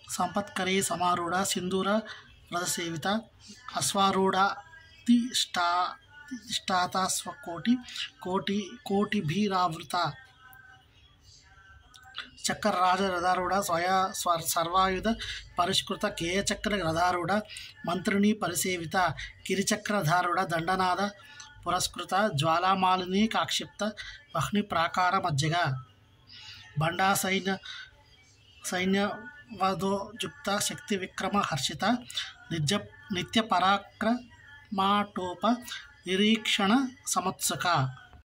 సంపత్కరీ సమారూఢ సింధూర రథసేవిత అశ్వారూఢ తిష్టా తిష్టాతాస్వకోటి కోటి కోటిభిరావృత చక్ర రాజ రథారూఢ స్వయ స్వ సర్వాయుధ పరిష్కృత కేయచక్ర రథారూఢ మంత్రిని పరిసేవిత కిరిచక్రధారుడ దండనాద పురస్కృత జ్వాలామాలిని కాక్షిప్త వహ్ని ప్రాకార మధ్యగా బండా సైన్య సైన్యవధోజుక్త శక్తి విక్రమ హర్షిత నిత్య నిత్య పరాక్రమాటోప నిరీక్షణ సముత్సుక